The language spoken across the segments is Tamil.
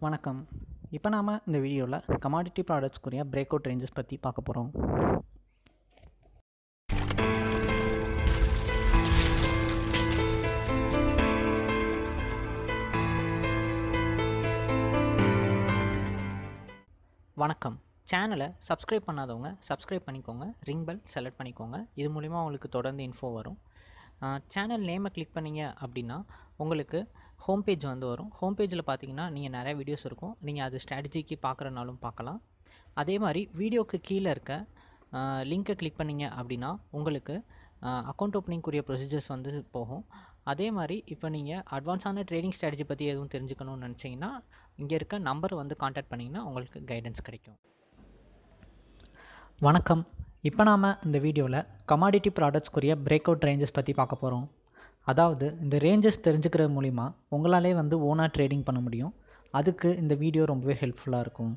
வணக்கம் இப்போ நாம் இந்த வீடியோவில் கமாடிட்டி ப்ராடக்ட்ஸ்க்குரிய பிரேக் அவுட் ரேஞ்சஸ் பற்றி பார்க்க போகிறோம் வணக்கம் சேனலை சப்ஸ்கிரைப் பண்ணாதவங்க சப்ஸ்கிரைப் பண்ணிக்கோங்க ரிங் பெல் செலக்ட் பண்ணிக்கோங்க இது மூலிமா உங்களுக்கு தொடர்ந்து இன்ஃபோ வரும் சேனல் நேமை கிளிக் பண்ணீங்க அப்படின்னா உங்களுக்கு ஹோம் பேஜ் வந்து வரும் ஹோம் பேஜில் பார்த்தீங்கன்னா நீங்கள் நிறைய வீடியோஸ் இருக்கும் நீங்கள் அது ஸ்ட்ராட்டஜிக்கு பார்க்குறனாலும் பார்க்கலாம் அதே மாதிரி வீடியோக்கு கீழே இருக்க லிங்க்கை கிளிக் பண்ணீங்க அப்படின்னா உங்களுக்கு அக்கௌண்ட் ஓப்பனிங்குரிய ப்ரொசீஜர்ஸ் வந்து போகும் அதே மாதிரி இப்போ நீங்கள் அட்வான்ஸான ட்ரேடிங் ஸ்ட்ராட்டஜி பற்றி எதுவும் தெரிஞ்சுக்கணும்னு நினச்சிங்கன்னா இங்கே இருக்க நம்பர் வந்து காண்டாக்ட் பண்ணிங்கன்னா உங்களுக்கு கைடன்ஸ் கிடைக்கும் வணக்கம் இப்போ நாம் இந்த வீடியோவில் கமாடிட்டி ப்ராடக்ட்ஸ்க்குரிய பிரேக் அவுட் ரேஞ்சஸ் பற்றி பார்க்க போகிறோம் அதாவது இந்த ரேஞ்சஸ் தெரிஞ்சுக்கிறது மூலிமா உங்களாலே வந்து ஓனாக ட்ரேடிங் பண்ண முடியும் அதுக்கு இந்த வீடியோ ரொம்பவே ஹெல்ப்ஃபுல்லாக இருக்கும்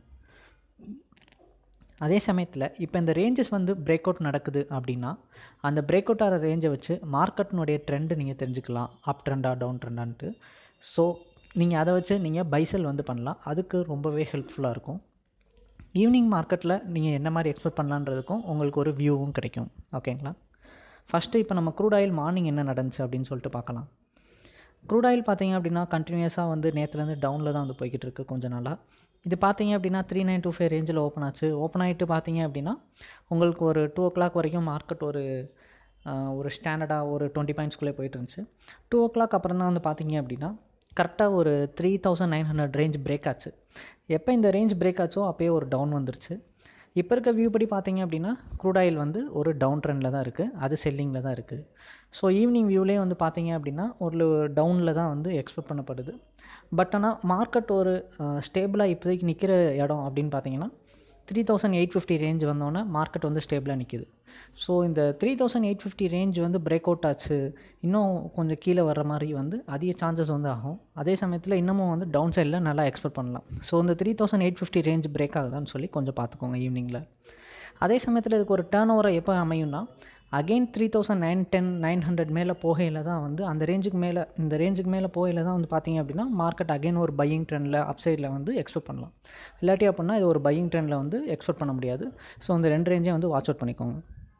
அதே சமயத்தில் இப்போ இந்த ரேஞ்சஸ் வந்து பிரேக் அவுட் நடக்குது அப்படின்னா அந்த பிரேக் அவுட் ஆகிற ரேஞ்சை வச்சு மார்க்கெட்னுடைய ட்ரெண்டு நீங்கள் தெரிஞ்சுக்கலாம் அப் ட்ரெண்டா டவுன் ட்ரெண்டான்ட்டு ஸோ நீங்கள் அதை வச்சு நீங்கள் பைசல் வந்து பண்ணலாம் அதுக்கு ரொம்பவே ஹெல்ப்ஃபுல்லாக இருக்கும் ஈவினிங் மார்க்கெட்டில் நீங்கள் என்ன மாதிரி எக்ஸ்பெக்ட் பண்ணலான்றதுக்கும் உங்களுக்கு ஒரு வியூவும் கிடைக்கும் ஓகேங்களா ஃபஸ்ட்டு இப்போ நம்ம க்ரூட் ஆயில் மார்னிங் என்ன நடந்துச்சு அப்படின்னு சொல்லிட்டு பார்க்கலாம் க்ரூட் ஆயில் பார்த்தீங்க அப்படின்னா கண்டினியூஸாக வந்து நேற்றுலேருந்து டவுனில் தான் வந்து போய்கிட்டு இருக்குது கொஞ்சம் நாளாக இது பார்த்தீங்க அப்படின்னா த்ரீ நைன் டூ ஃபைவ் ரேஞ்சில் ஓப்பன் ஆச்சு ஓப்பன் ஆகிட்டு பார்த்தீங்க அப்படின்னா உங்களுக்கு ஒரு டூ ஓ கிளாக் வரைக்கும் மார்க்கெட் ஒரு ஒரு ஸ்டாண்டர்டாக ஒரு டுவெண்ட்டி பாயிண்ட்ஸ்குள்ளே போயிட்டு இருந்துச்சு டூ ஓ கிளாக் அப்புறம் தான் வந்து பார்த்தீங்க அப்படின்னா கரெக்டாக ஒரு three thousand nine hundred range break ஆச்சு எப்போ இந்த ரேஞ்ச் பிரேக் ஆச்சோ அப்போயே ஒரு டவுன் வந்துருச்சு இப்போ இருக்க வியூ படி பார்த்தீங்க அப்படின்னா க்ரூட் ஆயில் வந்து ஒரு டவுன் ட்ரெண்டில் தான் இருக்குது அது செல்லிங்கில் தான் இருக்குது ஸோ ஈவினிங் வியூலேயே வந்து பார்த்தீங்க அப்படின்னா ஒரு டவுனில் தான் வந்து எக்ஸ்பெக்ட் பண்ணப்படுது பட் ஆனால் மார்க்கெட் ஒரு ஸ்டேபிளாக இப்போதைக்கு நிற்கிற இடம் அப்படின்னு பார்த்தீங்கன்னா three thousand eight fifty range வந்தோடனே மார்க்கெட் வந்து ஸ்டேபிளாக நிற்கிது ஸோ இந்த three thousand eight fifty range வந்து பிரேக் அவுட் ஆச்சு இன்னும் கொஞ்சம் கீழே வர்ற மாதிரி வந்து அதிக சான்சஸ் வந்து ஆகும் அதே சமயத்தில் இன்னமும் வந்து டவுன் சைடில் நல்லா எக்ஸ்பெக்ட் பண்ணலாம் ஸோ இந்த three thousand eight fifty range break ஆகுதான்னு சொல்லி கொஞ்சம் பார்த்துக்கோங்க ஈவினிங்கில் அதே சமயத்தில் இதுக்கு ஒரு டேர்ன் ஓவரை எப்போ அமையும்னா again three thousand nine ten nine hundred மேலே போகையில் தான் வந்து அந்த ரேஞ்சுக்கு மேலே இந்த ரேஞ்சுக்கு மேலே போகையில் தான் வந்து பார்த்தீங்க அப்படின்னா மார்க்கெட் அகெயின் ஒரு பையிங் ட்ரெண்டில் அப் சைடில் வந்து எக்ஸ்பெக்ட் பண்ணலாம் இல்லாட்டி அப்படின்னா இது ஒரு பையிங் ட்ரெண்டில் வந்து எக்ஸ்பெக்ட் பண்ண முடியாது ஸோ அந்த ரெண்டு ரேஞ்சையும் வந்து வாட்ச் அவுட் பண்ணிக்கோங்க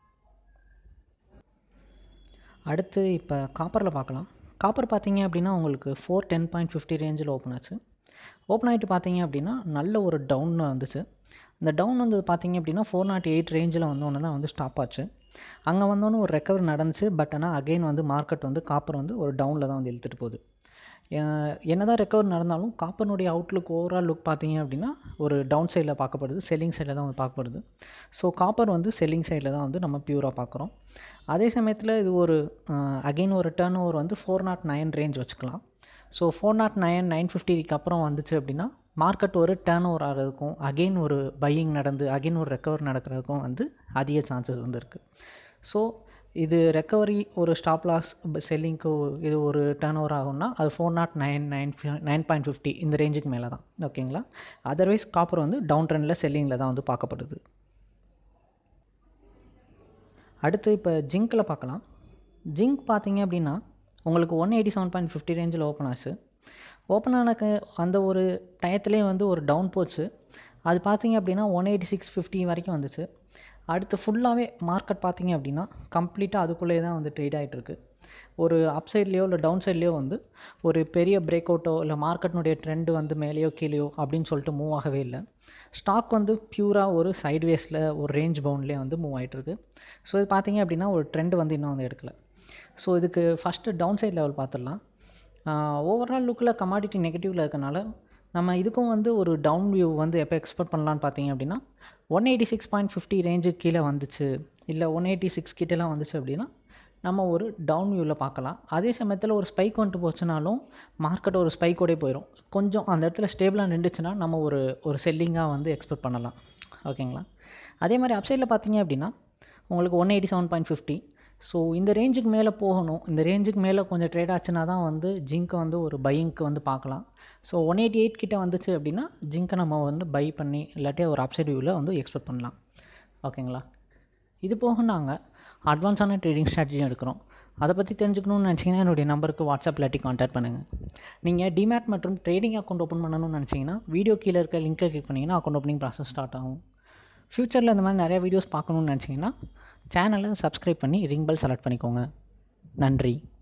அடுத்து இப்போ காப்பரில் பார்க்கலாம் காப்பர் பார்த்தீங்க அப்படின்னா உங்களுக்கு ஃபோர் டென் பாயிண்ட் ஃபிஃப்டி ரேஞ்சில் ஓப்பன் ஆச்சு ஓப்பன் ஆகிட்டு பார்த்தீங்க அப்படின்னா நல்ல ஒரு டவுன் வந்துச்சு இந்த டவுன் வந்து பார்த்தீங்க அப்படின்னா ஃபோர் நாட் எயிட் ரேஞ்சில் வந்தோன்னே தான் வந்து ஸ்டாப் ஆச்சு அங்கே வந்தோன்னே ஒரு ரெக்கவர் நடந்துச்சு பட் ஆனால் அகெயின் வந்து மார்க்கெட் வந்து காப்பர் வந்து ஒரு டவுனில் தான் வந்து இழுத்துட்டு போகுது என்ன தான் ரெக்கவர் நடந்தாலும் காப்பர்னுடைய அவுட்லுக் ஓவரால் லுக் பார்த்தீங்க அப்படின்னா ஒரு டவுன் சைடில் பார்க்கப்படுது செல்லிங் சைடில் தான் வந்து பார்க்கப்படுது ஸோ காப்பர் வந்து செல்லிங் சைடில் தான் வந்து நம்ம பியூராக பார்க்குறோம் அதே சமயத்தில் இது ஒரு அகெயின் ஒரு டேர்ன் ஓவர் வந்து ஃபோர் நாட் நைன் ரேஞ்ச் வச்சுக்கலாம் so four nought nine nine ஃபிஃப்டிக்கு அப்புறம் வந்துச்சு அப்படின்னா மார்க்கெட் ஒரு டேர்ன் ஓவர் ஆகிறதுக்கும் அகெயின் ஒரு பையிங் நடந்து அகெயின் ஒரு ரெக்கவர் நடக்கிறதுக்கும் வந்து அதிக சான்சஸ் வந்து இருக்குது ஸோ இது ரெக்கவரி ஒரு ஸ்டாப் லாஸ் செல்லிங்க்கு இது ஒரு டேர்ன் ஓவர் ஆகும்னா அது four nought nine nine nine point fifty இந்த ரேஞ்சுக்கு மேலே தான் ஓகேங்களா அதர்வைஸ் காப்பர் வந்து டவுன் ட்ரெண்டில் செல்லிங்கில் தான் வந்து பார்க்கப்படுது அடுத்து இப்போ ஜிங்கில் பார்க்கலாம் ஜிங்க் பார்த்தீங்க அப்படின்னா உங்களுக்கு one eighty seven point fifty ரேஞ்சில் ஓப்பன் ஆச்சு ஓப்பன் ஆனக்கு அந்த ஒரு டயத்துலேயே வந்து ஒரு டவுன் போச்சு அது பார்த்தீங்க அப்படின்னா ஒன் எயிட்டி சிக்ஸ் ஃபிஃப்டி வரைக்கும் வந்துச்சு அடுத்து ஃபுல்லாகவே மார்க்கெட் பார்த்தீங்க அப்படின்னா கம்ப்ளீட்டாக அதுக்குள்ளேயே தான் வந்து ட்ரேட் ஆகிட்டுருக்கு ஒரு அப் சைட்லேயோ இல்லை டவுன் சைட்லேயோ வந்து ஒரு பெரிய பிரேக் அவுட்டோ இல்லை மார்க்கெட்னுடைய ட்ரெண்டு வந்து மேலேயோ கீழேயோ அப்படின்னு சொல்லிட்டு மூவ் ஆகவே இல்லை ஸ்டாக் வந்து பியூராக ஒரு சைட்வேஸில் ஒரு ரேஞ்ச் பவுண்ட்லேயே வந்து மூவ் ஆகிட்டுருக்கு ஸோ இது பார்த்தீங்க அப்படின்னா ஒரு ட்ரெண்ட் வந்து இன்னும் வந்து எடுக்கலை ஸோ இதுக்கு ஃபஸ்ட்டு டவுன் சைட் லெவல் பார்த்துடலாம் ஓவரால் லுக்கில் கமாடிட்டி நெகட்டிவில் இருக்கனால நம்ம இதுக்கும் வந்து ஒரு டவுன் வியூ வந்து எப்போ எக்ஸ்பெக்ட் பண்ணலான்னு பார்த்தீங்க அப்படின்னா one eighty six point fifty ரேஞ்சுக்கு கீழே வந்துச்சு இல்லை ஒன் எயிட்டி சிக்ஸ் கிட்டலாம் வந்துச்சு அப்படின்னா நம்ம ஒரு டவுன் வியூவில் பார்க்கலாம் அதே சமயத்தில் ஒரு ஸ்பைக் வந்துட்டு போச்சுனாலும் மார்க்கெட் ஒரு ஸ்பைக்கோடே போயிடும் கொஞ்சம் அந்த இடத்துல ஸ்டேபிளாக நின்றுச்சுன்னா நம்ம ஒரு ஒரு செல்லிங்காக வந்து எக்ஸ்பெக்ட் பண்ணலாம் ஓகேங்களா அதே மாதிரி அப்சைடில் பார்த்தீங்க அப்படின்னா உங்களுக்கு one eighty seven point fifty so இந்த ரேஞ்சுக்கு மேலே போகணும் இந்த ரேஞ்சுக்கு மேலே கொஞ்சம் ட்ரேட் ஆச்சுன்னா தான் வந்து ஜிங்க்கை வந்து ஒரு பையிங்க்கு வந்து பார்க்கலாம் ஸோ ஒன் எயிட்டி எயிட் கிட்டே வந்துச்சு அப்படின்னா ஜிங்க்கை நம்ம வந்து பை பண்ணி இல்லாட்டி ஒரு அப்சைட் வியூவில் வந்து எக்ஸ்பெக்ட் பண்ணலாம் ஓகேங்களா இது போக நாங்கள் அட்வான்ஸான ட்ரேடிங் ஸ்ட்ராட்டஜி எடுக்கிறோம் அதை பற்றி தெரிஞ்சுக்கணும்னு நினச்சிங்கன்னா என்னுடைய நம்பருக்கு வாட்ஸ்அப் இல்லாட்டி காண்டாக்ட் பண்ணுங்கள் நீங்கள் டிமேட் மற்றும் ட்ரேடிங் அக்கௌண்ட் ஓப்பன் பண்ணணும்னு நினச்சிங்கன்னா வீடியோ கீழே இருக்க லிங்க்கை கிளிக் பண்ணிங்கன்னா அக்கௌண்ட் ஓப்பனிங் ப்ராசஸ் ஸ்டார்ட் ஆகும் ஃப்யூச்சரில் இந்த மாதிரி நிறைய வீடியோஸ் பார்க்கணுன்னு நினச்சிங்கன்னா சேனலை சப்ஸ்கிரைப் பண்ணி ரிங் பெல் செலக்ட் பண்ணிக்கோங்க நன்றி